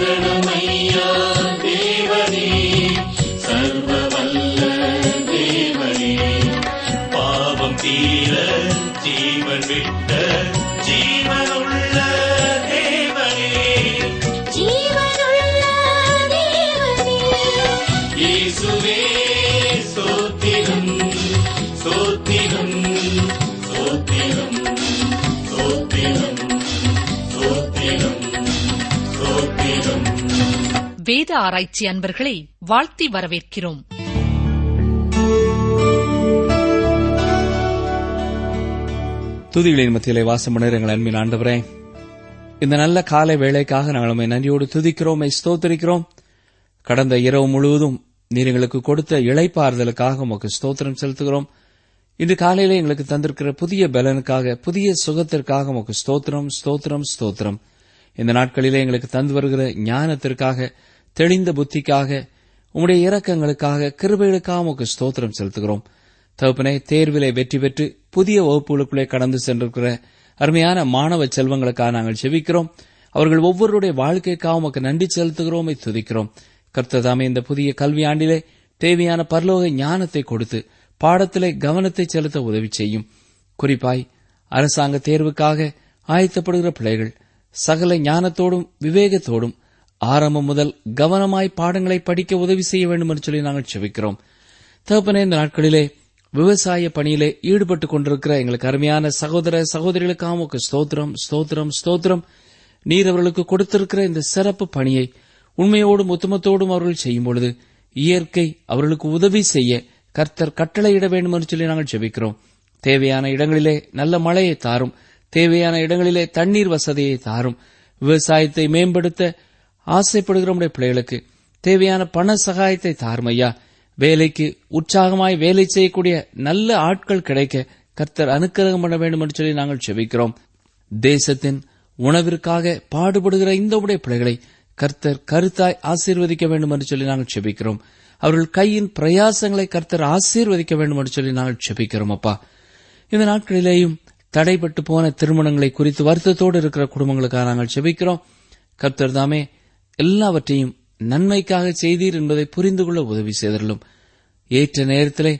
சரணமையா தேவனே சர்வ வல்ல தேவனே பாவம் தீர ஜீவன் விட்ட ஜீவனுள்ள தேவனே ஜீவனுள்ள தேவனே இயேசுவே சோத்திரம் சோத்திரம் சோத்திரம் சோத்திரம் சோத்திரம் சோத்திரம் வேத ஆராய்ச்சி அன்பர்களை வாழ்த்தி வரவேற்கிறோம் துதிகளின் மத்தியிலே வாசம் பண்ணுகிற எங்கள் அன்பின் ஆண்டவரே இந்த நல்ல காலை வேளைக்காக நாங்கள் உம்மை நன்றியோடு துதிக்கிறோம் உம்மை ஸ்தோத்திரிக்கிறோம் கடந்த இரவு முழுவதும் நீர் எங்களுக்கு கொடுத்த இளைப்பாறுதலுக்காக உமக்கு ஸ்தோத்திரம் செலுத்துகிறோம் இன்று காலையிலே எங்களுக்கு தந்திருக்கிற புதிய பலனுக்காக புதிய சுகத்திற்காக உமக்கு ஸ்தோத்திரம் ஸ்தோத்திரம் ஸ்தோத்திரம் இந்த நாட்களிலே எங்களுக்கு தந்து வருகிற ஞானத்திற்காக தெளிந்த புத்திக்காக உம்முடைய இரக்கங்களுக்காக கிருபைகளுக்காக உமக்கு ஸ்தோத்திரம் செலுத்துகிறோம் தகப்பனே தேர்விலே வெற்றி பெற்று புதிய வகுப்புகளுக்குள்ளே கடந்து சென்றிருக்கிற அருமையான மாணவ செல்வங்களுக்காக நாங்கள் செபிக்கிறோம் அவர்கள் ஒவ்வொருடைய வாழ்க்கைக்காக உமக்கு நன்றி செலுத்துகிறோம் துதிக்கிறோம் கர்த்ததாமே இந்த புதிய கல்வி ஆண்டிலே தேவையான பரலோக ஞானத்தை கொடுத்து பாடத்திலே கவனத்தை செலுத்த உதவி செய்யும் குறிப்பாய் அரசாங்க தேர்வுக்காக ஆயத்தப்படுகிற பிள்ளைகள் சகல ஞானத்தோடும் விவேகத்தோடும் ஆரம்பம் முதல் கவனமாய் பாடங்களை படிக்க உதவி செய்ய வேண்டும் என்று சொல்லி நாங்கள் செபிக்கிறோம் தகப்பனே இந்த நாட்களிலே விவசாய பணியிலே ஈடுபட்டுக் கொண்டிருக்கிற எங்களுக்கு அருமையான சகோதர சகோதரிகளுக்காக உமக்கு ஸ்தோத்திரம் ஸ்தோத்திரம் ஸ்தோத்திரம் நீர் அவர்களுக்கு கொடுத்திருக்கிற இந்த சிறப்பு பணியை உண்மையோடும் உத்தமத்தோடும் அவர்கள் செய்யும் பொழுது இயற்கை அவர்களுக்கு உதவி செய்ய கர்த்தர் கட்டளையிட வேண்டும் என்று சொல்லி நாங்கள் ஜெபிக்கிறோம் தேவையான இடங்களிலே நல்ல மழையை தாரும் தேவையான இடங்களிலே தண்ணீர் வசதியை தாரும் விவசாயத்தை மேம்படுத்த ஆசைப்படுகிற நம்முடைய பிள்ளைகளுக்கு தேவையான பண சகாயத்தை தாரும் ஐயா வேலைக்கு உற்சாகமாய் வேலை செய்யக்கூடிய நல்ல ஆட்கள் கிடைக்க கர்த்தர் அனுக்கிரகம் பண்ண வேண்டும் என்று சொல்லி நாங்கள் செபிக்கிறோம் தேசத்தின் உணவிற்காக பாடுபடுகிற இந்த உடைய பிள்ளைகளை கர்த்தர் கருத்தாய் ஆசீர்வதிக்க வேண்டும் என்று சொல்லி நாங்கள் செபிக்கிறோம் அவர்கள் கையின் பிரயாசங்களை கர்த்தர் ஆசீர்வதிக்க வேண்டும் என்று சொல்லி நாங்கள் செபிக்கிறோம் அப்பா இந்த நாட்களிலேயும் தடைபட்டு போன திருமணங்களை குறித்து வருத்தத்தோடு இருக்கிற குடும்பங்களுக்காக நாங்கள் செபிக்கிறோம் கர்த்தர் தாமே எல்லாவற்றையும் நன்மைக்காக செய்தீர் என்பதை புரிந்து கொள்ள உதவி செய்தலும் ஏற்ற நேரத்திலே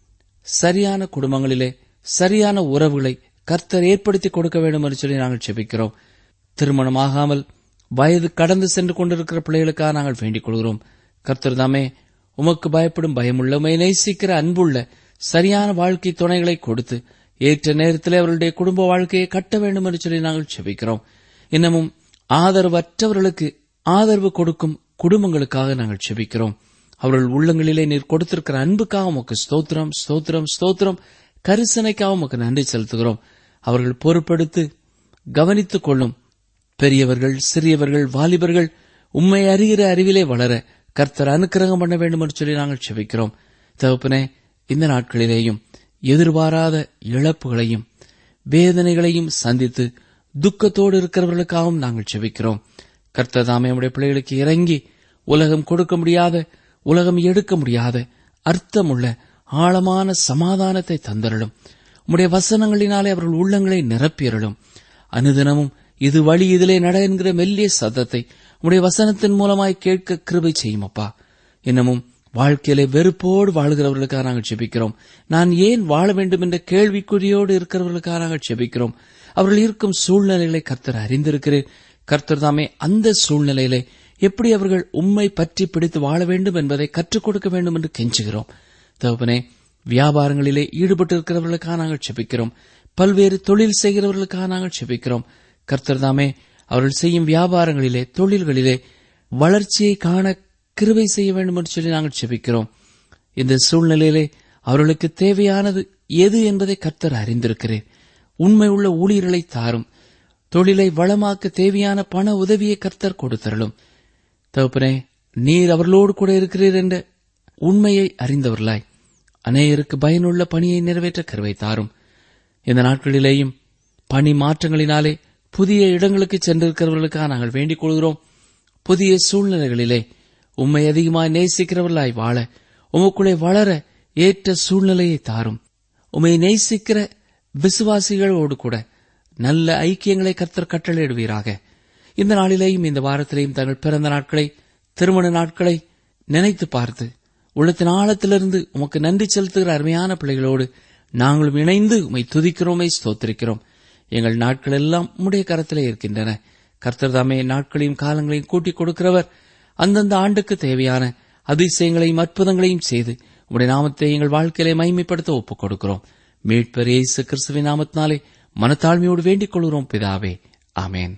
சரியான குடும்பங்களிலே சரியான உறவுகளை கர்த்தர் ஏற்படுத்தி கொடுக்க வேண்டும் என்று சொல்லி நாங்கள் செபிக்கிறோம் திருமணமாகாமல் வயது கடந்து சென்று கொண்டிருக்கிற பிள்ளைகளுக்காக நாங்கள் வேண்டிக் கொள்கிறோம் கர்த்தர் தாமே உமக்கு பயப்படும் பயமுள்ள உமை நேசிக்கிற அன்புள்ள சரியான வாழ்க்கை துணைகளை கொடுத்து ஏற்ற நேரத்திலே அவர்களுடைய குடும்ப வாழ்க்கையை கட்ட வேண்டும் என்று சொல்லி நாங்கள் செபிக்கிறோம் இன்னமும் ஆதரவற்றவர்களுக்கு ஆதரவு கொடுக்கும் குடும்பங்களுக்காக நாங்கள் செபிக்கிறோம் அவர்கள் உள்ளங்களிலே நீர் கொடுத்திருக்கிற அன்புக்காக உமக்கு ஸ்தோத்திரம் ஸ்தோத்திரம் ஸ்தோத்திரம் கரிசனைக்காக உமக்கு நன்றி செலுத்துகிறோம் அவர்கள் பொறுப்படுத்து கவனித்துக் கொள்ளும் பெரியவர்கள் சிறியவர்கள் வாலிபர்கள் உண்மை அறிகிற அறிவிலே வளர கர்த்தர் அனுக்கிரகம் பண்ண வேண்டும் என்று சொல்லி நாங்கள் செபிக்கிறோம் தகப்பனே இந்த நாட்களிலேயும் எதிர்பாராத இழப்புகளையும் வேதனைகளையும் சந்தித்து துக்கத்தோடு இருக்கிறவர்களுக்காகவும் நாங்கள் செபிக்கிறோம் கர்த்தர் தாமே நம்முடைய பிள்ளைகளுக்கு இறங்கி உலகம் கொடுக்க முடியாத உலகம் எடுக்க முடியாத அர்த்தமுள்ள ஆழமான சமாதானத்தை தந்தரலும் உம்முடைய வசனங்களினாலே அவர்கள் உள்ளங்களை நிரப்பியறலும் அனுதினமும் இது வழி இதிலே நட என்கிற மெல்லிய சத்தத்தை உம்முடைய வசனத்தின் மூலமாய் கேட்க கிருபை செய்யும் அப்பா இன்னமும் வாழ்க்கையிலே வெறுப்போடு வாழ்கிறவர்களுக்காக நாங்கள் செபிக்கிறோம் நான் ஏன் வாழ வேண்டும் என்ற கேள்விக்குறியோடு இருக்கிறவர்களுக்காக நாங்கள் செபிக்கிறோம் அவர்கள் இருக்கும் சூழ்நிலைகளை கர்த்தர் அறிந்திருக்கிறேன் கர்த்தர் தாமே அந்த சூழ்நிலையிலே எப்படி அவர்கள் உம்மை பற்றி பிடித்து வாழ வேண்டும் என்பதை கற்றுக் கொடுக்க வேண்டும் என்று கெஞ்சுகிறோம் தகப்பனே வியாபாரங்களிலே ஈடுபட்டிருக்கிறவர்களுக்காக நாங்கள் செபிக்கிறோம் பல்வேறு தொழில் செய்கிறவர்களுக்காக நாங்கள் செபிக்கிறோம் கர்த்தர் தாமே அவர்கள் செய்யும் வியாபாரங்களிலே தொழில்களிலே வளர்ச்சியை காண கிருபை செய்ய வேண்டும் என்று சொல்லி நாங்கள் செபிக்கிறோம் இந்த சூழ்நிலையிலே அவர்களுக்கு தேவையானது எது என்பதை கர்த்தர் அறிந்திருக்கிறேன் உண்மை உள்ள ஊழியர்களை தாரும் தொழிலை வளமாக்க தேவையான பண உதவியை கர்த்தர் கொடுத்தரலும் தகப்பனே நீர் அவர்களோடு கூட இருக்கிறீர் என்ற உண்மையை அறிந்தவர்களாய் அநேகருக்கு பயனுள்ள பணியை நிறைவேற்ற கருவை தாரும் இந்த நாட்களிலேயும் பணி மாற்றங்களினாலே புதிய இடங்களுக்கு சென்றிருக்கிறவர்களுக்காக நாங்கள் வேண்டிக் கொள்கிறோம் புதிய சூழ்நிலைகளிலே உம்மை அதிகமாய் நேசிக்கிறவர்களாய் வாழ உமக்குள்ளே வளர ஏற்ற சூழ்நிலையை தாரும் உம்மை நேசிக்கிற விசுவாசிகளோடு கூட நல்ல ஐக்கியங்களை கர்த்தர் கட்டளையிடுவீராக இந்த நாளிலேயும் இந்த வாரத்திலேயும் தங்கள் பிறந்த நாட்களை திருமண நாட்களை நினைத்து பார்த்து உள்ளத்தின் ஆழத்திலிருந்து உமக்கு நன்றி செலுத்துகிற அருமையான பிள்ளைகளோடு நாங்களும் இணைந்து உமை துதிக்கிறோமை ஸ்தோத்திரிக்கிறோம் எங்கள் நாட்கள் எல்லாம் உம்முடைய கரத்திலே இருக்கின்றன கர்த்தர் தாமே நாட்களையும் காலங்களையும் கூட்டிக் கொடுக்கிறவர் அந்தந்த ஆண்டுக்கு தேவையான அதிசயங்களையும் அற்புதங்களையும் செய்து உடைய நாமத்தை எங்கள் வாழ்க்கையிலே மகிமைப்படுத்த ஒப்புக் கொடுக்கிறோம் மீட்பர் இயேசு கிறிஸ்துவின் நாமத்தினாலே மனத்தாழ்மையோடு வேண்டிக் கொள்கிறோம் பிதாவே ஆமேன்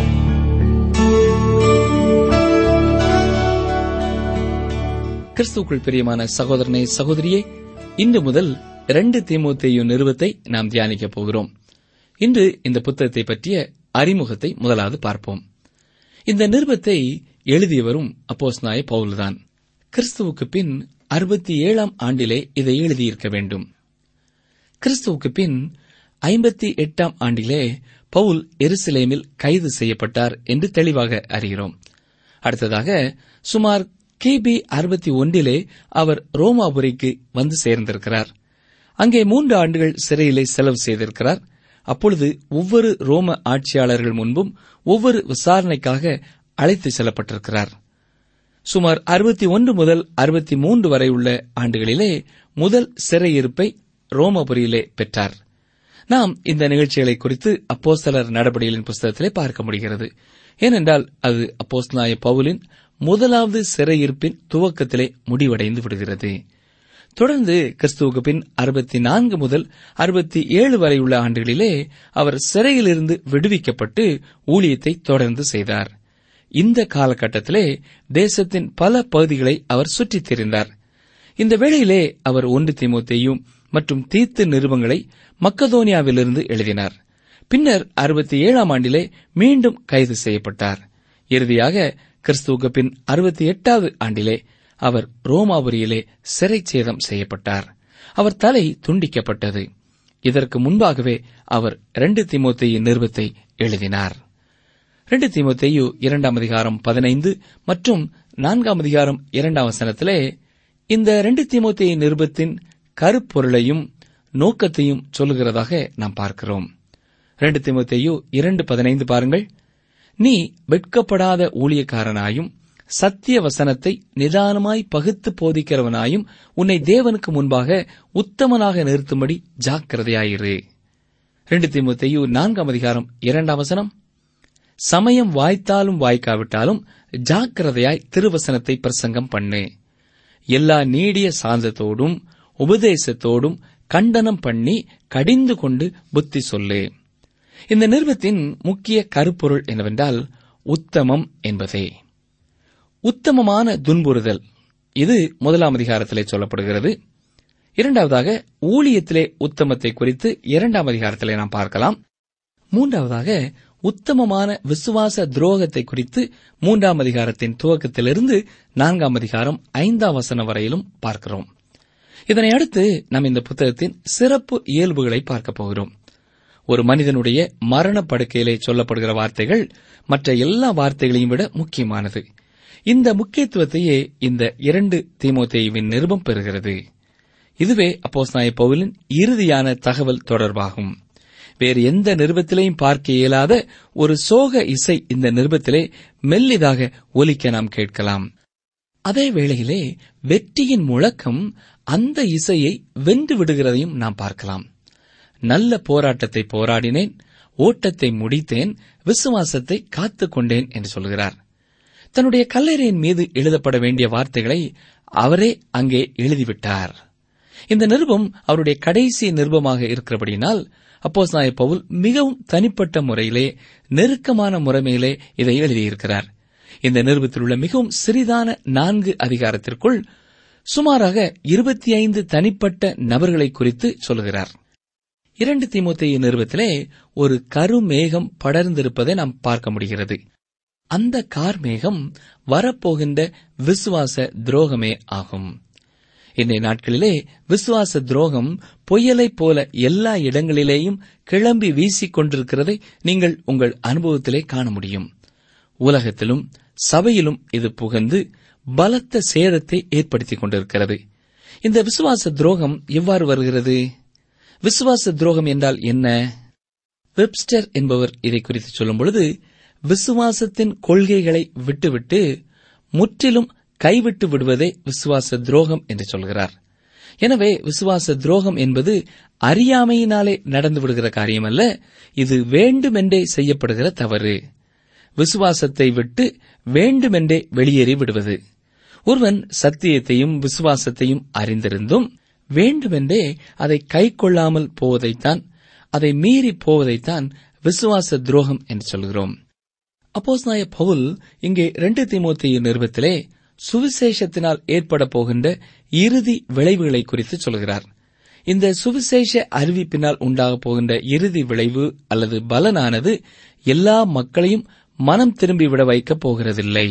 கிறிஸ்துக்குள் பிரியமான சகோதரனே சகோதரியே இன்று முதல் இரண்டு தீமோத்தேயு நிறுவத்தை நாம் தியானிக்கப் போகிறோம் இன்று இந்த புத்தகத்தை பற்றிய அறிமுகத்தை முதலாவது பார்ப்போம் இந்த நிருபத்தை எழுதியவரும் அப்போஸ்நாய பவுல்தான் கிறிஸ்துவுக்கு பின் அறுபத்தி ஏழாம் ஆண்டிலே இதை எழுதியிருக்க வேண்டும் கிறிஸ்துவுக்கு பின் ஐம்பத்தி எட்டாம் ஆண்டிலே பவுல் எருசலேமில் கைது செய்யப்பட்டார் என்று தெளிவாக அறிகிறோம் அடுத்ததாக சுமார் கிபி அறுபத்தி ஒன்றிலே அவர் ரோமாபுரிக்கு வந்து சேர்ந்திருக்கிறார் அங்கே மூன்று ஆண்டுகள் சிறையிலே செலவு செய்திருக்கிறார் அப்பொழுது ஒவ்வொரு ரோம ஆட்சியாளர்கள் முன்பும் ஒவ்வொரு விசாரணைக்காக அழைத்து செல்லப்பட்டிருக்கிறார் சுமார் அறுபத்தி ஒன்று முதல் அறுபத்தி மூன்று வரை உள்ள ஆண்டுகளிலே முதல் சிறையிருப்பை ரோமபுரியிலே பெற்றார் நாம் இந்த நிகழ்ச்சிகளை குறித்து அப்போஸ்தலர் நடபடிகளின் புஸ்தகத்திலே பார்க்க முடிகிறது ஏனென்றால் அது அப்போஸ்தலாய பவுலின் முதலாவது சிறையிருப்பின் துவக்கத்திலே முடிவடைந்து விடுகிறது தொடர்ந்து கிறிஸ்துவுக்கு பின் அறுபத்தி நான்கு முதல் அறுபத்தி ஏழு வரை உள்ள ஆண்டுகளிலே அவர் சிறையிலிருந்து விடுவிக்கப்பட்டு ஊழியத்தை தொடர்ந்து செய்தார் இந்த காலகட்டத்திலே தேசத்தின் பல பகுதிகளை அவர் சுற்றித் திரிந்தார் இந்த வேளையிலே அவர் ஒன்று தீமோத்தேயும் மற்றும் தீர்த்து நிருபங்களை மக்கதோனியாவிலிருந்து எழுதினார் பின்னர் அறுபத்தி ஏழாம் ஆண்டிலே மீண்டும் கைது செய்யப்பட்டார் இறுதியாக கிறிஸ்துவுக்கு பின் அறுபத்தி எட்டாவது ஆண்டிலே அவர் ரோமாபுரியிலே சிறை சேதம் செய்யப்பட்டார் அவர் தலை துண்டிக்கப்பட்டது இதற்கு முன்பாகவே அவர் ரெண்டு திமுத்தையின் நிறுவத்தை எழுதினார் ரெண்டு தீமோத்தேயு இரண்டாம் அதிகாரம் பதினைந்து மற்றும் நான்காம் அதிகாரம் இரண்டாம் வசனத்திலே இந்த ரெண்டு தீமோத்தேயு நிருபத்தின் கருப்பொருளையும் நோக்கத்தையும் சொல்லுகிறதாக நாம் பார்க்கிறோம் ரெண்டு தீமோத்தேயு இரண்டு பதினைந்து பாருங்கள் நீ வெட்கப்படாத ஊழியக்காரனாயும் சத்திய வசனத்தை நிதானமாய் பகுத்து போதிக்கிறவனாயும் உன்னை தேவனுக்கு முன்பாக உத்தமனாக நிறுத்தும்படி ஜாக்கிரதையாயிரு ரெண்டு தீமோத்தேயு நான்காம் அதிகாரம் இரண்டாம் வசனம் சமயம் வாய்த்தாலும் வாய்க்காவிட்டாலும் ஜாக்கிரதையாய் திருவசனத்தை பிரசங்கம் பண்ணு எல்லா நீடிய சாந்தத்தோடும் உபதேசத்தோடும் கண்டனம் பண்ணி கடிந்து கொண்டு புத்தி சொல்லு இந்த நிறுவத்தின் முக்கிய கருப்பொருள் என்னவென்றால் உத்தமம் என்பதே உத்தமமான துன்புறுதல் இது முதலாம் அதிகாரத்திலே சொல்லப்படுகிறது இரண்டாவதாக ஊழியத்திலே உத்தமத்தை குறித்து இரண்டாம் அதிகாரத்திலே நாம் பார்க்கலாம் மூன்றாவதாக உத்தமமான விசுவாச துரோகத்தை குறித்து மூன்றாம் அதிகாரத்தின் துவக்கத்திலிருந்து நான்காம் அதிகாரம் ஐந்தாம் வசனம் வரையிலும் பார்க்கிறோம் இதனை அடுத்து நாம் இந்த புத்தகத்தின் சிறப்பு இயல்புகளை பார்க்கப் போகிறோம் ஒரு மனிதனுடைய மரண படுக்கையிலே சொல்லப்படுகிற வார்த்தைகள் மற்ற எல்லா வார்த்தைகளையும் விட முக்கியமானது இந்த முக்கியத்துவத்தையே இந்த இரண்டு தீமோத்தேயுவின் நிருபம் பெறுகிறது இதுவே அப்போஸ்நாய பவுலின் இறுதியான தகவல் தொடர்பாகும் வேறு எந்த நிருபத்திலையும் பார்க்க இயலாத ஒரு சோக இசை இந்த நிருபத்திலே மெல்லிதாக ஒலிக்க நாம் கேட்கலாம் அதே வேளையிலே வெற்றியின் முழக்கம் அந்த இசையை வென்று விடுகிறதையும் நாம் பார்க்கலாம் நல்ல போராட்டத்தை போராடினேன் ஓட்டத்தை முடித்தேன் விசுவாசத்தை காத்துக் கொண்டேன் என்று சொல்கிறார் தன்னுடைய கல்லறையின் மீது எழுதப்பட வேண்டிய வார்த்தைகளை அவரே அங்கே எழுதிவிட்டார் இந்த நிருபம் அவருடைய கடைசி நிருபமாக இருக்கிறபடியினால் அப்போஸ் நாய பவுல் மிகவும் தனிப்பட்ட முறையிலே நெருக்கமான முறைமையிலே இதை எழுதியிருக்கிறார் இந்த நிருபத்தில் உள்ள மிகவும் சிறிதான நான்கு அதிகாரத்திற்குள் சுமாராக இருபத்தி ஐந்து தனிப்பட்ட நபர்களை குறித்து சொல்லுகிறார் இரண்டு தீமோத்தேய நிறுவத்திலே ஒரு கருமேகம் படர்ந்திருப்பதை நாம் பார்க்க முடிகிறது அந்த கார்மேகம் வரப்போகின்ற விசுவாச துரோகமே ஆகும் இன்றைய நாட்களிலே விசுவாச துரோகம் பொய்யலைப் போல எல்லா இடங்களிலேயும் கிளம்பி வீசிக் கொண்டிருக்கிறதை நீங்கள் உங்கள் அனுபவத்திலே காண முடியும் உலகத்திலும் சபையிலும் இது புகந்து பலத்த சேதத்தை ஏற்படுத்திக் கொண்டிருக்கிறது இந்த விசுவாச துரோகம் எவ்வாறு வருகிறது விசுவாச துரோகம் என்றால் என்ன வெப்ஸ்டர் என்பவர் இதை குறித்து சொல்லும் பொழுது விசுவாசத்தின் கொள்கைகளை விட்டுவிட்டு முற்றிலும் கைவிட்டு விடுவதே விசுவாச துரோகம் என்று சொல்கிறார் எனவே விசுவாச துரோகம் என்பது அறியாமையினாலே நடந்து விடுகிற காரியமல்ல இது வேண்டுமென்றே செய்யப்படுகிற தவறு விசுவாசத்தை விட்டு வேண்டுமென்றே வெளியேறி விடுவது ஒருவன் சத்தியத்தையும் விசுவாசத்தையும் அறிந்திருந்தும் வேண்டுமென்றே அதை கை கொள்ளாமல் போவதைத்தான் அதை மீறி போவதைத்தான் விசுவாச துரோகம் என்று சொல்கிறோம் அப்போஸ்நாய பவுல் இங்கே இரண்டு தீமோத்தேயு நிருபத்திலே சுவிசேஷத்தினால் ஏற்பட போகின்ற இறுதி விளைவுகளை குறித்து சொல்கிறார் இந்த சுவிசேஷ அறிவிப்பினால் உண்டாகப் போகின்ற இறுதி விளைவு அல்லது பலனானது எல்லா மக்களையும் மனம் திரும்பிவிட வைக்கப் போகிறதில்லை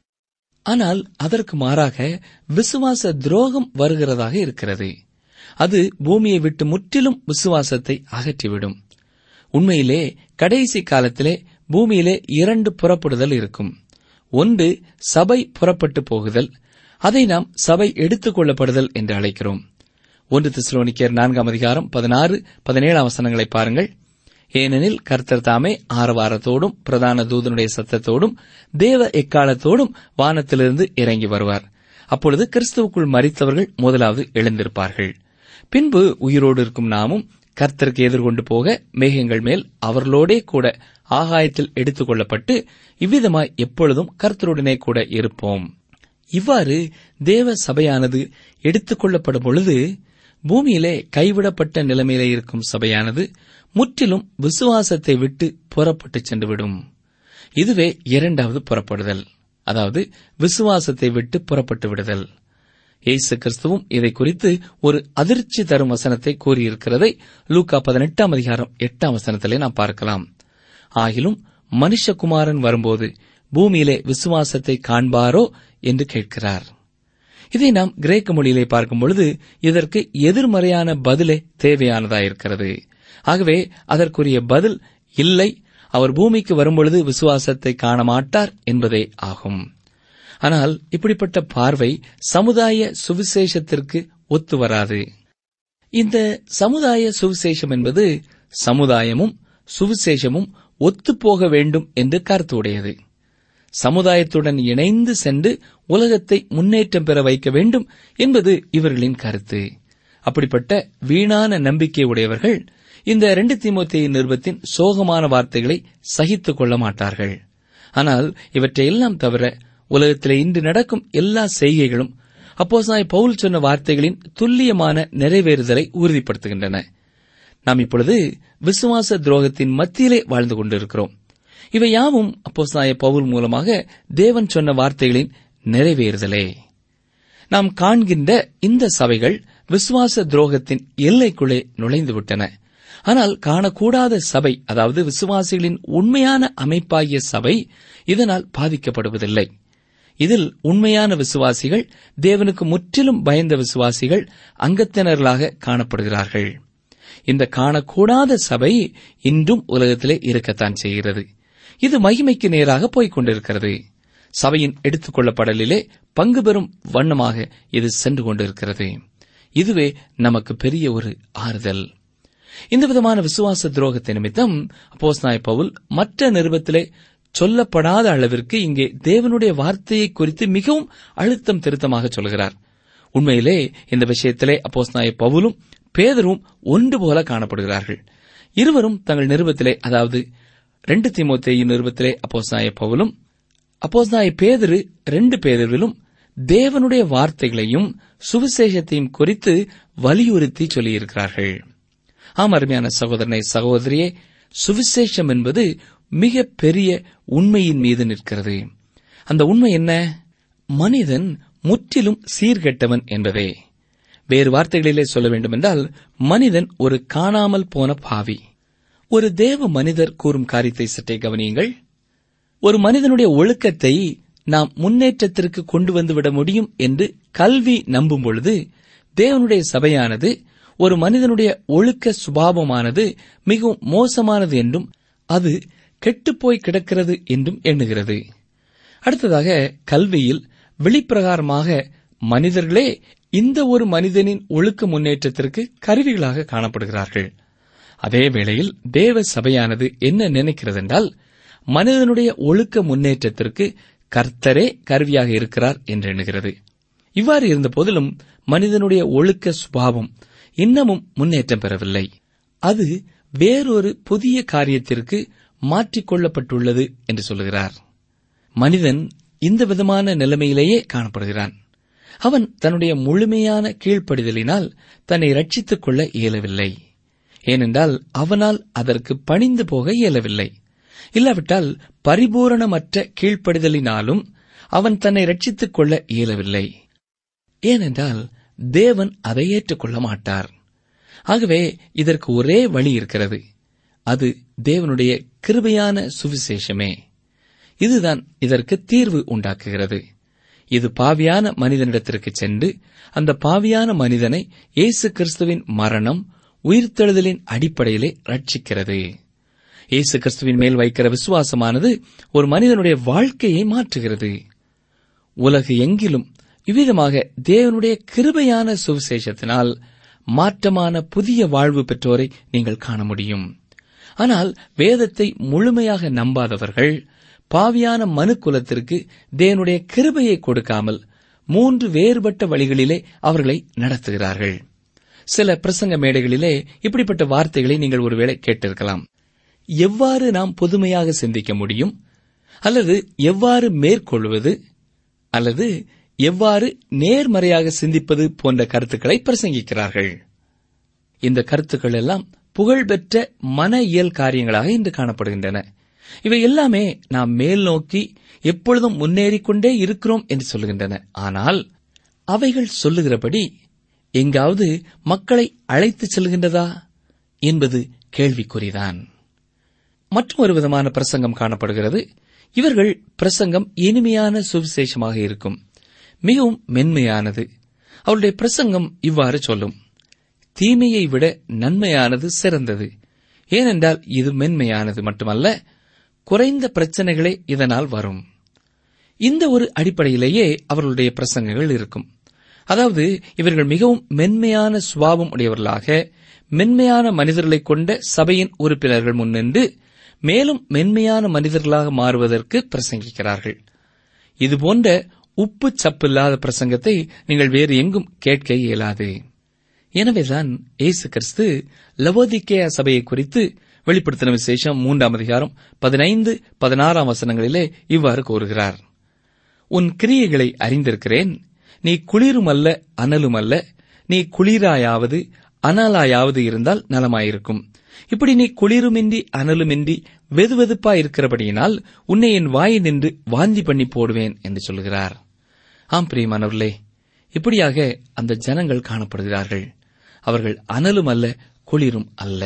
ஆனால் அதற்கு மாறாக விசுவாச துரோகம் வருகிறதாக இருக்கிறது அது பூமியை விட்டு முற்றிலும் விசுவாசத்தை அகற்றிவிடும் உண்மையிலே கடைசி காலத்திலே பூமியிலே இரண்டு புறப்படுதல் இருக்கும் ஒன்று சபை புறப்பட்டு போகுதல் அதை நாம் சபை எடுத்துக் கொள்ளப்படுதல் என்று அழைக்கிறோம் ஒன்று திசுலோனிக்கர் நான்காம் அதிகாரம் பதினாறு பதினேழாம் வசனங்களை பாருங்கள் ஏனெனில் கர்த்தர் தாமே ஆரவாரத்தோடும் பிரதான தூதனுடைய சத்தத்தோடும் தேவ எக்காலத்தோடும் வானத்திலிருந்து இறங்கி வருவார் அப்பொழுது கிறிஸ்துவுக்குள் மறித்தவர்கள் முதலாவது எழுந்திருப்பார்கள் பின்பு உயிரோடு இருக்கும் நாமும் கர்த்தருக்கு எதிர்கொண்டு போக மேகங்கள் மேல் அவர்களோடே கூட ஆகாயத்தில் எடுத்துக் கொள்ளப்பட்டு இவ்விதமாய் எப்பொழுதும் கர்த்தருடனே கூட இருப்போம் இவ்வாறு தேவ சபையானது எடுத்துக் கொள்ளப்படும் பொழுது பூமியிலே கைவிடப்பட்ட நிலைமையிலே இருக்கும் சபையானது முற்றிலும் விசுவாசத்தை விட்டு புறப்பட்டு சென்றுவிடும் இதுவே இரண்டாவது புறப்படுதல் அதாவது விசுவாசத்தை விட்டு புறப்பட்டு விடுதல் இயேசு கிறிஸ்துவும் இதை குறித்து ஒரு அதிர்ச்சி தரும் வசனத்தை கூறியிருக்கிறதை லூக்கா பதினெட்டாம் அதிகாரம் எட்டாம் வசனத்திலே நாம் பார்க்கலாம் ஆகிலும் மனுஷகுமாரன் வரும்போது பூமியிலே விசுவாசத்தை காண்பாரோ என்று கேட்கிறார் இதை நாம் கிரேக்க மொழியிலே பார்க்கும் பொழுது இதற்கு எதிர்மறையான பதிலே தேவையானதாயிருக்கிறது ஆகவே அதற்குரிய பதில் இல்லை அவர் பூமிக்கு வரும்பொழுது விசுவாசத்தை காண மாட்டார் என்பதே ஆகும் ஆனால் இப்படிப்பட்ட பார்வை சமுதாய சுவிசேஷத்திற்கு ஒத்து வராது இந்த சமுதாய சுவிசேஷம் என்பது சமுதாயமும் சுவிசேஷமும் ஒத்துப்போக வேண்டும் என்று கருத்து உடையது சமுதாயத்துடன் இணைந்து சென்று உலகத்தை முன்னேற்றம் பெற வைக்க வேண்டும் என்பது இவர்களின் கருத்து அப்படிப்பட்ட வீணான நம்பிக்கை உடையவர்கள் இந்த இரண்டு தீமோத்தேயு நிருபத்தின் சோகமான வார்த்தைகளை சகித்துக் கொள்ள மாட்டார்கள் ஆனால் இவற்றையெல்லாம் தவிர உலகத்திலே இன்று நடக்கும் எல்லா செய்கைகளும் அப்போஸ்தலனாகிய பவுல் சொன்ன வார்த்தைகளின் துல்லியமான நிறைவேறுதலை உறுதிப்படுத்துகின்றன நாம் இப்பொழுது விசுவாச துரோகத்தின் மத்தியிலே வாழ்ந்து கொண்டிருக்கிறோம் இவை யாவும் அப்போஸ்தலனாகிய பவுல் மூலமாக தேவன் சொன்ன வார்த்தைகளின் நிறைவேறுதலே நாம் காண்கின்ற இந்த சபைகள் விசுவாச துரோகத்தின் எல்லைக்குள்ளே நுழைந்துவிட்டன ஆனால் காணக்கூடாத சபை அதாவது விசுவாசிகளின் உண்மையான அமைப்பாகிய சபை இதனால் பாதிக்கப்படுவதில்லை இதில் உண்மையான விசுவாசிகள் தேவனுக்கு முற்றிலும் பயந்த விசுவாசிகள் அங்கத்தினர்களாக காணப்படுகிறார்கள் இந்த காணக்கூடாத சபை இன்றும் உலகத்திலே இருக்கத்தான் செய்கிறது இது மகிமைக்கு நேராக போய்க் கொண்டிருக்கிறது சபையின் எடுத்துக் கொள்ளப்படலிலே பங்கு பெறும் வண்ணமாக இது சென்று கொண்டிருக்கிறது இதுவே நமக்கு பெரிய ஒரு ஆறுதல் இந்த விதமான விசுவாச துரோகத்தை நிமித்தம் அப்போஸ்தலனாகிய பவுல் மற்ற நிருபத்திலே சொல்லப்படாத அளவிற்கு இங்கே தேவனுடைய வார்த்தையை குறித்து மிகவும் அழுத்தம் திருத்தமாக சொல்கிறார் உண்மையிலே இந்த விஷயத்திலே அப்போஸ்தலனாகிய பவுலும் பேதரும் ஒன்று போல காணப்படுகிறார்கள் இருவரும் தங்கள் நிருபத்திலே அதாவது ரெண்டு தீமோத்தேயு நிருபத்திலே அப்போஸ்தலனாகிய பவுலும் அப்போஸ்தலனாகிய பேதரு ரெண்டு பேதரிலும் தேவனுடைய வார்த்தைகளையும் சுவிசேஷத்தையும் குறித்து வலியுறுத்தி சொல்லியிருக்கிறார்கள் ஆம் அருமையான சகோதரனை சகோதரியே சுவிசேஷம் என்பது மிக பெரிய உண்மையின் மீது நிற்கிறது அந்த உண்மை என்ன மனிதன் முற்றிலும் சீர்கெட்டவன் என்பதே வேறு வார்த்தைகளிலே சொல்ல வேண்டுமென்றால் மனிதன் ஒரு காணாமல் போன பாவி ஒரு தேவ மனிதர் கூறும் காரியத்தை சற்றே கவனியுங்கள் ஒரு மனிதனுடைய ஒழுக்கத்தை நாம் முன்னேற்றத்திற்கு கொண்டு வந்து விட முடியும் என்று கல்வி நம்பும் பொழுது தேவனுடைய சபையானது ஒரு மனிதனுடைய ஒழுக்க சுபாவமானது மிகவும் மோசமானது என்றும் அது கெட்டுப்போய் கிடக்கிறது என்றும் எண்ணுகிறது அடுத்ததாக கல்வியில் வெளிப்பிரகாரமாக மனிதர்களே இந்த ஒரு மனிதனின் ஒழுக்க முன்னேற்றத்திற்கு கருவிகளாக காணப்படுகிறார்கள் அதே வேளையில் தேவ சபையானது என்ன நினைக்கிறதென்றால் மனிதனுடைய ஒழுக்க முன்னேற்றத்திற்கு கர்த்தரே கருவியாக இருக்கிறார் என்று எண்ணுகிறது இவ்வாறு இருந்த போதிலும் மனிதனுடைய ஒழுக்க சுபாவம் இன்னமும் முன்னேற்றம் பெறவில்லை அது வேறொரு புதிய காரியத்திற்கு மாற்றிக்கொள்ளப்பட்டுள்ளது என்று சொல்லுகிறார் மனிதன் இந்த விதமான நிலைமையிலேயே காணப்படுகிறான் அவன் தன்னுடைய முழுமையான கீழ்ப்படிதலினால் தன்னை ரட்சித்துக் கொள்ள இயலவில்லை ஏனென்றால் அவனால் அதற்கு பணிந்து போக இயலவில்லை இல்லாவிட்டால் பரிபூரணமற்ற கீழ்ப்படிதலினாலும் அவன் தன்னை ரட்சித்துக் கொள்ள இயலவில்லை ஏனென்றால் தேவன் அதை ஏற்றுக்கொள்ள மாட்டார் ஆகவே இதற்கு ஒரே வழி இருக்கிறது அது தேவனுடைய கிருபையான சுவிசேஷமே இதுதான் இதற்கு தீர்வு உண்டாக்குகிறது இது பாவியான மனிதனிடத்திற்கு சென்று அந்த பாவியான மனிதனை இயேசு கிறிஸ்துவின் மரணம் உயிர்த்தெழுதலின் அடிப்படையிலே ரட்சிக்கிறது இயேசு கிறிஸ்துவின் மேல் வைக்கிற விசுவாசமானது ஒரு மனிதனுடைய வாழ்க்கையை மாற்றுகிறது உலகு எங்கிலும் இவ்விதமாக தேவனுடைய கிருபையான சுவிசேஷத்தினால் மாற்றமான புதிய வாழ்வு பெற்றோரை நீங்கள் காண முடியும் ஆனால் வேதத்தை முழுமையாக நம்பாதவர்கள் பாவியான மனு குலத்திற்கு தேவனுடைய கிருபையை கொடுக்காமல் மூன்று வேறுபட்ட வழிகளிலே அவர்களை நடத்துகிறார்கள் சில பிரசங்க மேடைகளிலே இப்படிப்பட்ட வார்த்தைகளை நீங்கள் ஒருவேளை கேட்டிருக்கலாம் எவ்வாறு நாம் புதுமையாக சிந்திக்க முடியும் அல்லது எவ்வாறு மேற்கொள்வது அல்லது எவ்வாறு நேர்மறையாக சிந்திப்பது போன்ற கருத்துக்களை பிரசங்கிக்கிறார்கள் இந்த கருத்துக்கள் எல்லாம் புகழ்பெற்ற மன இயல் காரியங்களாக இன்று காணப்படுகின்றன இவை எல்லாமே நாம் மேல் நோக்கி எப்பொழுதும் முன்னேறிக்கொண்டே இருக்கிறோம் என்று சொல்லுகின்றன ஆனால் அவைகள் சொல்லுகிறபடி எங்காவது மக்களை அழைத்துச் செல்கின்றதா என்பது கேள்விக்குறிதான் மற்றொரு விதமான பிரசங்கம் காணப்படுகிறது இவர்கள் பிரசங்கம் இனிமையான சுவிசேஷமாக இருக்கும் மிகவும் மென்மையானது அவருடைய பிரசங்கம் இவ்வாறு சொல்லும் தீமையை விட நன்மையானது சிறந்தது ஏனென்றால் இது மென்மையானது மட்டுமல்ல குறைந்த பிரச்சனைகளே இதனால் வரும் இந்த ஒரு அடிப்படையிலேயே அவர்களுடைய பிரசங்கங்கள் இருக்கும் அதாவது இவர்கள் மிகவும் மென்மையான சுபாவம் உடையவர்களாக மென்மையான மனிதர்களைக் கொண்ட சபையின் உறுப்பினர்கள் முன்னின்று மேலும் மென்மையான மனிதர்களாக மாறுவதற்கு பிரசங்கிக்கிறார்கள் இதுபோன்ற உப்பு சப்பில்லாத பிரசங்கத்தை நீங்கள் வேறு எங்கும் கேட்க இயலாது எனவேதான் இயேசு கிறிஸ்து லவோதிக்கேயா சபையை குறித்து வெளிப்படுத்தின விசேஷம் மூன்றாம் அதிகாரம் பதினைந்து பதினாறாம் வசனங்களிலே இவ்வாறு கூறுகிறார் உன் கிரியைகளை அறிந்திருக்கிறேன் நீ குளிரும் அல்ல அனலும் அல்ல நீ குளிராயாவது அனலாயாவது இருந்தால் நலமாயிருக்கும் இப்படி நீ குளிருமின்றி அனலுமின்றி வெதுவெதுப்பா இருக்கிறபடியினால் உன்னை என் வாயை நின்று வாந்தி பண்ணி போடுவேன் என்று சொல்கிறார் ஆம் பிரியமானவர்களே இப்படியாக அந்த ஜனங்கள் காணப்படுகிறார்கள் அவர்கள் அனலும் அல்ல குளிரும் அல்ல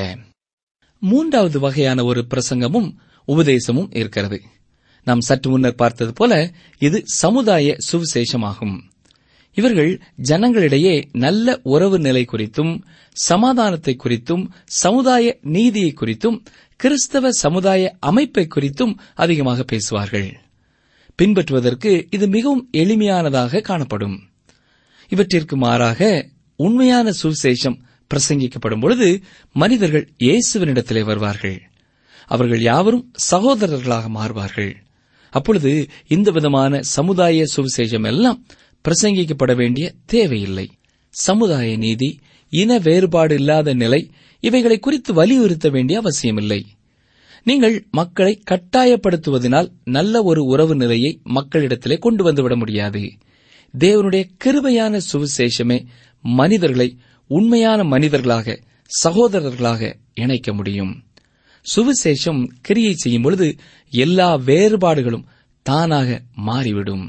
மூன்றாவது வகையான ஒரு பிரசங்கமும் உபதேசமும் இருக்கிறது நாம் சற்று முன்னர் பார்த்தது போல இது சமுதாய சுவிசேஷமாகும் இவர்கள் ஜனங்களிடையே நல்ல உறவு நிலை குறித்தும் சமாதானத்தை குறித்தும் சமுதாய நீதியை குறித்தும் கிறிஸ்தவ சமுதாய அமைப்பை குறித்தும் அதிகமாக பேசுவார்கள் பின்பற்றுவதற்கு இது மிகவும் எளிமையானதாக காணப்படும் இவற்றிற்கு மாறாக உண்மையான சுவிசேஷம் பிரசங்கிக்கப்படும் பொழுது மனிதர்கள் இயேசுவனிடத்திலே வருவார்கள் அவர்கள் யாவரும் சகோதரர்களாக மாறுவார்கள் அப்பொழுது இந்த விதமான சமுதாய சுவிசேஷம் எல்லாம் பிரசங்கிக்கப்பட வேண்டிய தேவையில்லை சமுதாய நீதி இன வேறுபாடு இல்லாத நிலை இவைகளை குறித்து வலியுறுத்த வேண்டிய அவசியமில்லை நீங்கள் மக்களை கட்டாயப்படுத்துவதனால் நல்ல ஒரு உறவு நிலையை மக்களிடத்திலே கொண்டு வந்துவிட முடியாது தேவனுடைய கிருபையான சுவிசேஷமே மனிதர்களை உண்மையான மனிதர்களாக சகோதரர்களாக இணைக்க முடியும் சுவிசேஷம் கிரியை செய்யும் பொழுது எல்லா வேறுபாடுகளும் தானாக மாறிவிடும்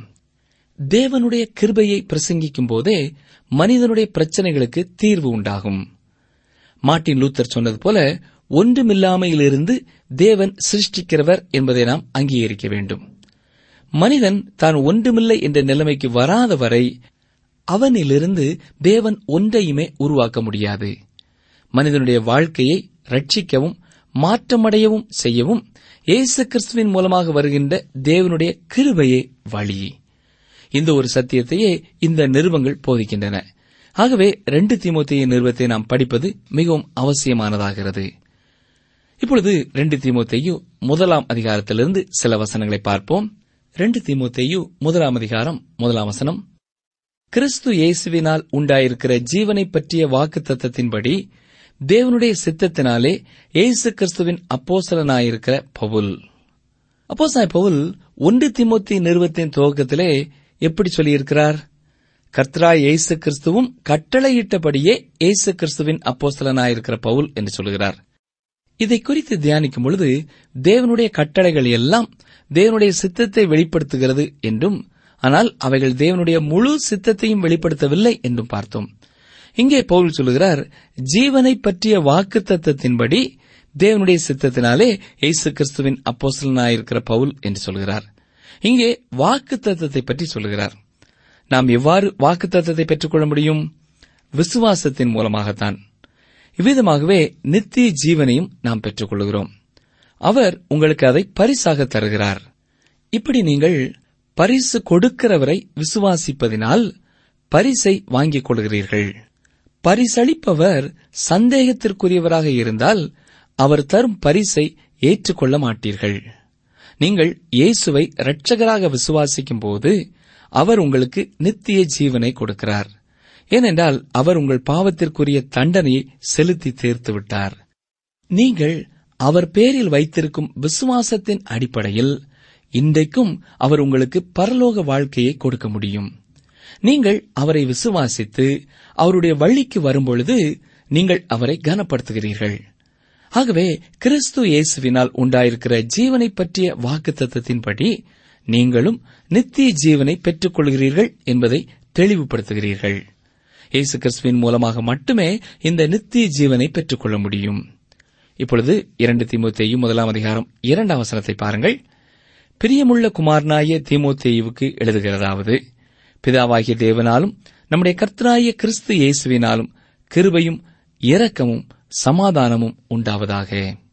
தேவனுடைய கிருபையை பிரசங்கிக்கும் போதே மனிதனுடைய பிரச்சனைகளுக்கு தீர்வு உண்டாகும் மார்ட்டின் லூத்தர் சொன்னது போல ஒன்றுமில்லாமையிலிருந்து தேவன் சிருஷ்டிக்கிறவர் என்பதை நாம் அங்கீகரிக்க வேண்டும் மனிதன் தான் ஒன்றுமில்லை என்ற நிலைமைக்கு வராத வரை அவனிலிருந்து தேவன் ஒன்றையுமே உருவாக்க முடியாது மனிதனுடைய வாழ்க்கையை ரட்சிக்கவும் மாற்றமடையவும் செய்யவும் இயேசு கிறிஸ்துவின் மூலமாக வருகின்ற தேவனுடைய கிருபையே வழி இந்த ஒரு சத்தியத்தையே இந்த நிருபங்கள் போதிக்கின்றன ஆகவே ரெண்டு தீமோத்தேய நிறுவத்தை நாம் படிப்பது மிகவும் அவசியமானதாகிறது இப்பொழுது ரெண்டு தீமோத்தேயு முதலாம் அதிகாரத்திலிருந்து சில வசனங்களை பார்ப்போம் ரெண்டு தீமோத்தேயு முதலாம் அதிகாரம் முதலாம் வசனம் கிறிஸ்து இயேசுவினால் உண்டாயிருக்கிற ஜீவனை பற்றிய வாக்கு தத்தத்தின்படி தேவனுடைய சித்தத்தினாலே இயேசு கிறிஸ்துவின் அப்போசலனாயிருக்கிற பவுல் அப்போஸ்தலனாய் பவுல் ஒன்று திமுத்தி நிறுவத்தின் துவக்கத்திலே எப்படி சொல்லியிருக்கிறார் கர்த்தராய் இயேசு கிறிஸ்துவும் கட்டளையிட்டபடியே இயேசு கிறிஸ்துவின் அப்போஸ்தலனாயிருக்கிற பவுல் என்று சொல்கிறார் இதை குறித்து தியானிக்கும் பொழுது தேவனுடைய கட்டளைகள் எல்லாம் தேவனுடைய சித்தத்தை வெளிப்படுத்துகிறது என்றும் ஆனால் அவைகள் தேவனுடைய முழு சித்தத்தையும் வெளிப்படுத்தவில்லை என்றும் பார்த்தோம் இங்கே பவுல் சொல்லுகிறார் ஜீவனை பற்றிய வாக்கு தத்தத்தின்படி தேவனுடைய சித்தத்தினாலே இயேசு கிறிஸ்துவின் அப்போஸ்தலனாயிருக்கிற பவுல் என்று சொல்கிறார் இங்கே வாக்கு தத்தத்தை பற்றி சொல்லுகிறார் நாம் எவ்வாறு வாக்கு தத்தத்தை பெற்றுக்கொள்ள முடியும் விசுவாசத்தின் மூலமாகத்தான் இவ்விதமாகவே நித்திய ஜீவனையும் நாம் பெற்றுக்கொள்கிறோம் அவர் உங்களுக்கு அதை பரிசாக தருகிறார் இப்படி நீங்கள் பரிசு கொடுக்கிறவரை விசுவாசிப்பதினால் பரிசை வாங்கிக் கொள்கிறீர்கள் பரிசளிப்பவர் சந்தேகத்திற்குரியவராக இருந்தால் அவர் தரும் பரிசை ஏற்றுக்கொள்ள மாட்டீர்கள் நீங்கள் இயேசுவை இரட்சகராக விசுவாசிக்கும் போது அவர் உங்களுக்கு நித்திய ஜீவனை கொடுக்கிறார் ஏனென்றால் அவர் உங்கள் பாவத்திற்குரிய தண்டனையை செலுத்தி தீர்த்து விட்டார் நீங்கள் அவர் பேரில் வைத்திருக்கும் விசுவாசத்தின் அடிப்படையில் இன்றைக்கும் அவர் உங்களுக்கு பரலோக வாழ்க்கையை கொடுக்க முடியும் நீங்கள் அவரை விசுவாசித்து அவருடைய வழிக்கு வரும்பொழுது நீங்கள் அவரை கனப்படுத்துகிறீர்கள் ஆகவே கிறிஸ்து இயேசுவினால் உண்டாயிருக்கிற ஜீவனை பற்றிய வாக்குத்தத்தத்தின்படி நீங்களும் நித்திய ஜீவனை பெற்றுக் கொள்கிறீர்கள் என்பதை தெளிவுபடுத்துகிறீர்கள் இயேசு கிறிஸ்துவின் மூலமாக மட்டுமே இந்த நித்திய ஜீவனை பெற்றுக்கொள்ள முடியும் இப்பொழுது இரண்டு தீமோத்தேயு முதலாம் அதிகாரம் இரண்டாம் வசனத்தை பாருங்கள் பிரியமுள்ள குமாரனாய தீமோத்தேயுவுக்கு எழுதுகிறதாவது பிதாவாகிய தேவனாலும் நம்முடைய கர்த்தராகிய கிறிஸ்து இயேசுவினாலும் கிருபையும் இரக்கமும் சமாதானமும் உண்டாவதாக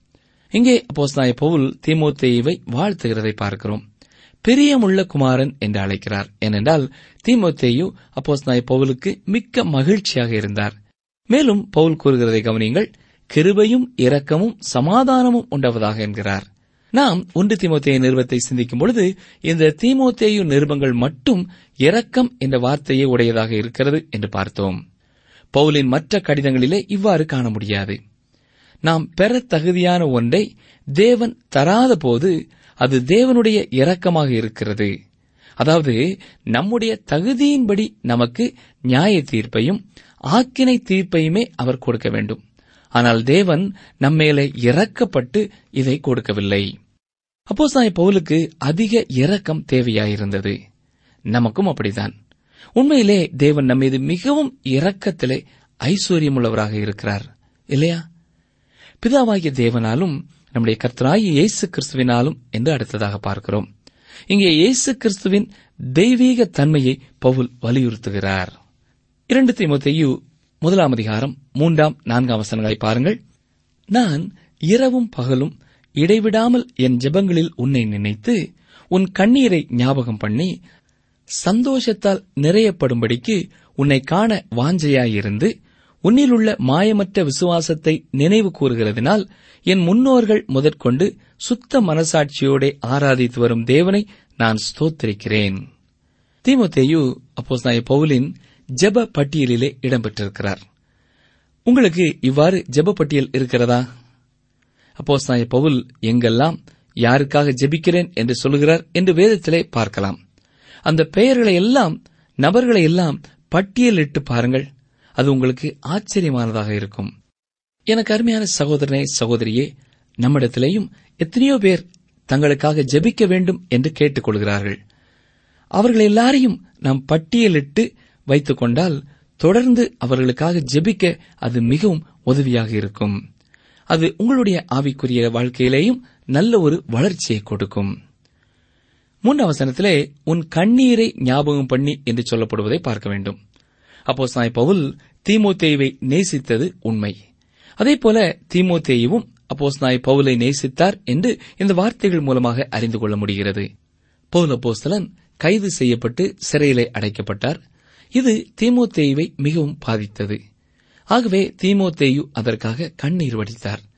இங்கே அப்போஸ்தலனாகிய பவுல் தீமோத்தேயுவை வாழ்த்துகிறதை பார்க்கிறோம் பிரியமுள்ள குமாரன் என்று அழைக்கிறார் ஏனென்றால் தீமோத்தேயு அப்போஸ்தலனாகிய பவுலுக்கு மிக்க மகிழ்ச்சியாக இருந்தார் மேலும் பவுல் கூறுகிறதை கவனியுங்கள் கிருபையும் இரக்கமும் சமாதானமும் உண்டாவதாக என்கிறார் நாம் ஒன்று தீமோத்தேய நிறுவத்தை சிந்திக்கும் பொழுது இந்த தீமோத்தேயு நிருபங்கள் மட்டும் இரக்கம் என்ற வார்த்தையே உடையதாக இருக்கிறது என்று பார்த்தோம் பவுலின் மற்ற கடிதங்களிலே இவ்வாறு காண முடியாது நாம் பெற தகுதியான ஒன்றை தேவன் தராத போது அது தேவனுடைய இரக்கமாக இருக்கிறது அதாவது நம்முடைய தகுதியின்படி நமக்கு நியாய தீர்ப்பையும் ஆக்கினை தீர்ப்பையுமே அவர் கொடுக்க வேண்டும் ஆனால் தேவன் நம்மேலே இறக்கப்பட்டு இதை கொடுக்கவில்லை அப்போ சாய் பவுலுக்கு அதிக இரக்கம் தேவையாயிருந்தது நமக்கும் அப்படித்தான் உண்மையிலே தேவன் நம்மீது மிகவும் இரக்கத்திலே ஐஸ்வர்யமுள்ளவராக இருக்கிறார் இல்லையா பிதாவாகிய தேவனாலும் நம்முடைய கர்த்தராகிய இயேசு கிறிஸ்துவினாலும் என்று அடுத்ததாக பார்க்கிறோம் இங்கே இயேசு கிறிஸ்துவின் தெய்வீக தன்மையை பவுல் வலியுறுத்துகிறார் இரண்டு தீமோத்தேயு முதலாம் அதிகாரம் மூன்றாம் நான்காம் வசனங்களை பாருங்கள் நான் இரவும் பகலும் இடைவிடாமல் என் ஜெபங்களில் உன்னை நினைத்து உன் கண்ணீரை ஞாபகம் பண்ணி சந்தோஷத்தால் நிறையப்படும்படிக்கு உன்னை காண வாஞ்சையாயிருந்து உன்னிலுள்ள மாயமற்ற விசுவாசத்தை நினைவு கூறுகிறதினால் என் முன்னோர்கள் முதற்கொண்டு சுத்த மனசாட்சியோட ஆராதித்து வரும் தேவனை நான் ஸ்தோத்திரிக்கிறேன் தீமோத்தேயு அப்போஸ்தலனாகிய பவுலின் ஜெப பட்டியலிலே இடம்பெற்றிருக்கிறார் உங்களுக்கு இவ்வாறு ஜெப பட்டியல் இருக்கிறதா அப்போஸ்தலனாகிய பவுல் எங்கெல்லாம் யாருக்காக ஜெபிக்கிறேன் என்று சொல்லுகிறார் என்று வேதத்திலே பார்க்கலாம் அந்த பெயர்களை எல்லாம் நபர்களை எல்லாம் பட்டியலிட்டு பாருங்கள் அது உங்களுக்கு ஆச்சரியமானதாக இருக்கும் எனக்கு அருமையான சகோதரனே சகோதரியே நம்மிடத்திலேயும் எத்தனையோ பேர் தங்களுக்காக ஜெபிக்க வேண்டும் என்று கேட்டுக்கொள்கிறார்கள் அவர்கள் எல்லாரையும் நாம் பட்டியலிட்டு வைத்துக் கொண்டால் தொடர்ந்து அவர்களுக்காக ஜெபிக்க அது மிகவும் உதவியாக இருக்கும் அது உங்களுடைய ஆவிக்குரிய வாழ்க்கையிலேயும் நல்ல ஒரு வளர்ச்சியை கொடுக்கும் மூன்றாம் வசனத்திலே உன் கண்ணீரை ஞாபகம் பண்ணி என்று சொல்லப்படுவதை பார்க்க வேண்டும் அப்போ சாய் பவுல் தீமோத்தேயுவை நேசித்தது உண்மை அதேபோல தீமோத்தேயுவும் அப்போஸ் நாய் பவுலை நேசித்தார் என்று இந்த வார்த்தைகள் மூலமாக அறிந்து கொள்ள முடிகிறது பவுல் அப்போஸ்தலன் கைது செய்யப்பட்டு சிறையிலே அடைக்கப்பட்டார் இது தீமோத்தேயுவை மிகவும் பாதித்தது ஆகவே தீமோத்தேயு அதற்காக கண்ணீர் வடித்தார்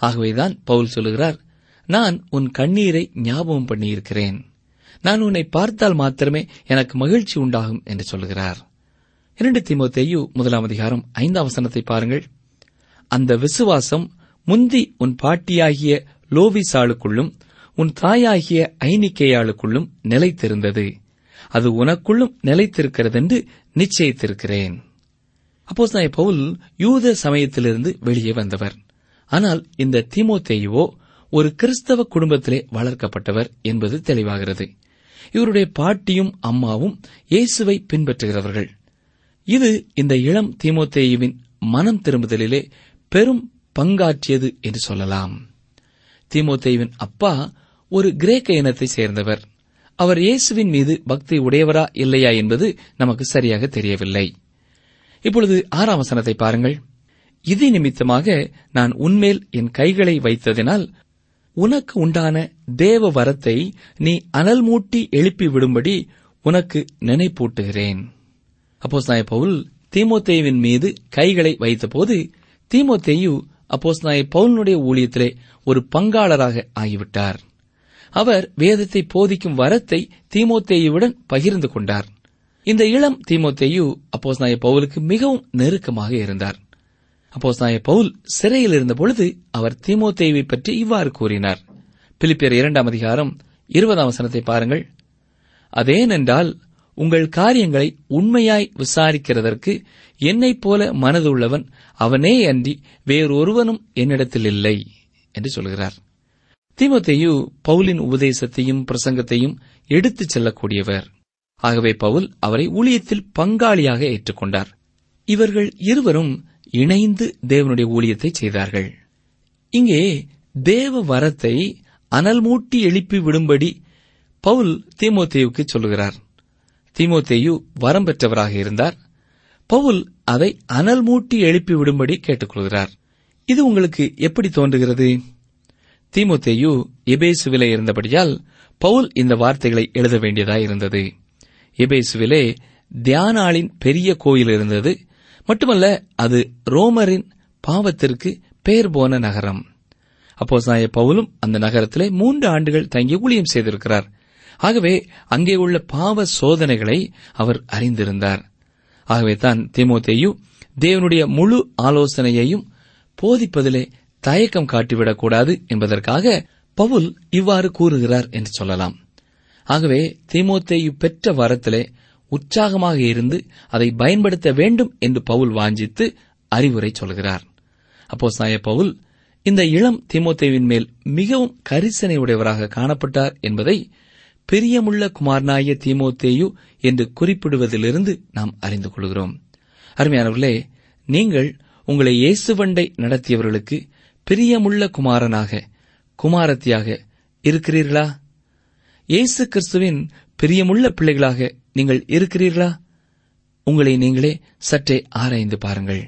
ஆகவேதான் பவுல் சொல்லுகிறார் நான் உன் கண்ணீரை ஞாபகம் பண்ணியிருக்கிறேன் நான் உன்னை பார்த்தால் மாத்திரமே எனக்கு மகிழ்ச்சி உண்டாகும் என்று சொல்லுகிறார் இரண்டு தீமோத்தேயு முதலாம் அதிகாரம் ஐந்தாம் வசனத்தை பாருங்கள் அந்த விசுவாசம் முந்தி உன் பாட்டியாகிய லோவிசாளுக்குள்ளும் உன் தாயாகிய ஐனிக்கேயாளுக்குள்ளும் நிலைத்திருந்தது அது உனக்குள்ளும் நிலைத்திருக்கிறதென்று நிச்சயித்திருக்கிறேன் அப்போஸ் பவுல் யூத சமயத்திலிருந்து வெளியே வந்தவர் ஆனால் இந்த தீமோத்தேயுவோ ஒரு கிறிஸ்தவ குடும்பத்திலே வளர்க்கப்பட்டவர் என்பது தெளிவாகிறது இவருடைய பாட்டியும் அம்மாவும் இயேசுவை பின்பற்றுகிறவர்கள் இது இந்த இளம் தீமோத்தேயுவின் மனம் திரும்புதலிலே பெரும் பங்காற்றியது என்று சொல்லலாம் தீமோத்தேயுவின் அப்பா ஒரு கிரேக்க இனத்தை சேர்ந்தவர் அவர் இயேசுவின் மீது பக்தி உடையவரா இல்லையா என்பது நமக்கு சரியாக தெரியவில்லை இப்பொழுது ஆறாம் வசனத்தை பாருங்கள் இது நிமித்தமாக நான் உன்மேல் என் கைகளை வைத்ததினால் உனக்கு உண்டான தேவ வரத்தை நீ அனல் மூட்டி எழுப்பி விடும்படி உனக்கு நினைப்பூட்டுகிறேன் அப்போஸ் நாய பவுல் தீமோத்தேயுவின் மீது கைகளை வைத்தபோது தீமோத்தேயு அப்போஸ் நாய பவுலினுடைய ஊழியத்திலே ஒரு பங்காளராக ஆகிவிட்டார் அவர் வேதத்தை போதிக்கும் வரத்தை தீமோத்தேயுவுடன் பகிர்ந்து கொண்டார் இந்த இளம் தீமோத்தேயு அப்போஸ் நாய பவுலுக்கு மிகவும் நெருக்கமாக இருந்தார் அப்போஸ் நாய பவுல் சிறையில் இருந்தபொழுது அவர் தீமோத்தேயுவை பற்றி இவ்வாறு கூறினார் பிலிப்பியர் இரண்டாம் அதிகாரம் இருபதாம் வசனத்தை பாருங்கள் அதேனென்றால் உங்கள் காரியங்களை உண்மையாய் விசாரிக்கிறதற்கு என்னைப் போல மனதுள்ளவன் அவனே அன்றி வேறொருவனும் என்னிடத்தில் இல்லை என்று சொல்கிறார் தீமோத்தேயு பவுலின் உபதேசத்தையும் பிரசங்கத்தையும் எடுத்துச் செல்லக்கூடியவர் ஆகவே பவுல் அவரை ஊழியத்தில் பங்காளியாக ஏற்றுக்கொண்டார் இவர்கள் இருவரும் இணைந்து தேவனுடைய ஊழியத்தை செய்தார்கள் இங்கே தேவ வரத்தை அனல் மூட்டி எழுப்பி விடும்படி பவுல் தீமோத்தேயுக்கு சொல்லுகிறார் தீமோத்தேயு வரம் பெற்றவராக இருந்தார் பவுல் அதை அனல் மூட்டி எழுப்பி விடும்படி கேட்டுக்கொள்கிறார் இது உங்களுக்கு எப்படி தோன்றுகிறது தீமோத்தேயு எபேசுவிலே இருந்தபடியால் பவுல் இந்த வார்த்தைகளை எழுத வேண்டியதாயிருந்தது எபேசுவிலே தியானாளின் பெரிய கோயில் இருந்தது மட்டுமல்ல அது ரோமரின் பாவத்திற்கு பெயர் போன நகரம் அப்போ பவுலும் அந்த நகரத்திலே மூன்று ஆண்டுகள் தங்கி ஊழியம் செய்திருக்கிறார் ஆகவே அங்கே உள்ள பாவ சோதனைகளை அவர் அறிந்திருந்தார் ஆகவே தான் தீமோத்தேயு தேவனுடைய முழு ஆலோசனையையும் போதிப்பதிலே தயக்கம் காட்டிவிடக்கூடாது என்பதற்காக பவுல் இவ்வாறு கூறுகிறார் என்று சொல்லலாம் ஆகவே தீமோத்தேயு பெற்ற வரத்திலே உற்சாகமாக இருந்து அதை பயன்படுத்த வேண்டும் என்று பவுல் வாஞ்சித்து அறிவுரை சொல்கிறார் அப்போ சாய பவுல் இந்த இளம் தீமோத்தேவின் மேல் மிகவும் கரிசனை உடையவராக காணப்பட்டார் என்பதை பிரியமுள்ள குமாரனாய தீமோத்தேயு என்று குறிப்பிடுவதிலிருந்து நாம் அறிந்து கொள்கிறோம் அருமையானவர்களே நீங்கள் உங்களை இயேசுவண்டை நடத்தியவர்களுக்கு பிரியமுள்ள குமாரனாக குமாரத்தியாக இருக்கிறீர்களா இயேசு கிறிஸ்துவின் பிரியமுள்ள பிள்ளைகளாக நீங்கள் இருக்கிறீர்களா உங்களை நீங்களே சற்றே ஆராய்ந்து பாருங்கள்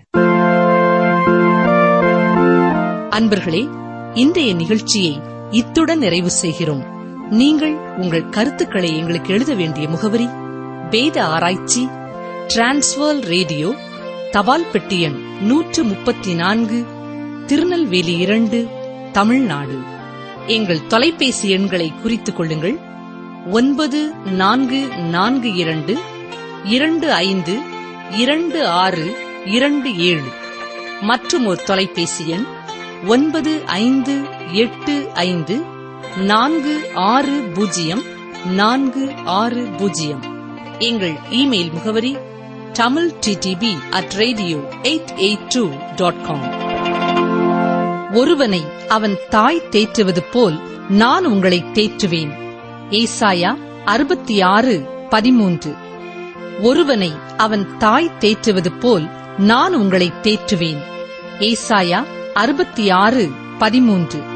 அன்பர்களே இன்றைய நிகழ்ச்சியை இத்துடன் நிறைவு செய்கிறோம் நீங்கள் உங்கள் கருத்துக்களை எங்களுக்கு எழுத வேண்டிய முகவரி வேத ஆராய்ச்சி டிரான்ஸ்வர் ரேடியோ தபால் பெட்டி எண் நூற்று முப்பத்தி நான்கு திருநெல்வேலி இரண்டு தமிழ்நாடு எங்கள் தொலைபேசி எண்களை குறித்துக் கொள்ளுங்கள் ஒன்பது நான்கு நான்கு இரண்டு இரண்டு ஐந்து இரண்டு ஆறு இரண்டு ஏழு மற்றும் ஒரு தொலைபேசி எண் ஒன்பது ஐந்து எட்டு ஐந்து நான்கு ஆறு பூஜ்ஜியம் நான்கு ஆறு பூஜ்ஜியம் எங்கள் இமெயில் முகவரி Tamil DTP at radio eight eight two dot com ஒருவனை அவன் தாய் தேற்றுவது போல் நான் உங்களை தேற்றுவேன் ஏசாயா அறுபத்தி ஆறு பதிமூன்று ஒருவனை அவன் தாய் தேற்றுவது போல் நான் உங்களை தேற்றுவேன் ஏசாயா அறுபத்தி ஆறு பதிமூன்று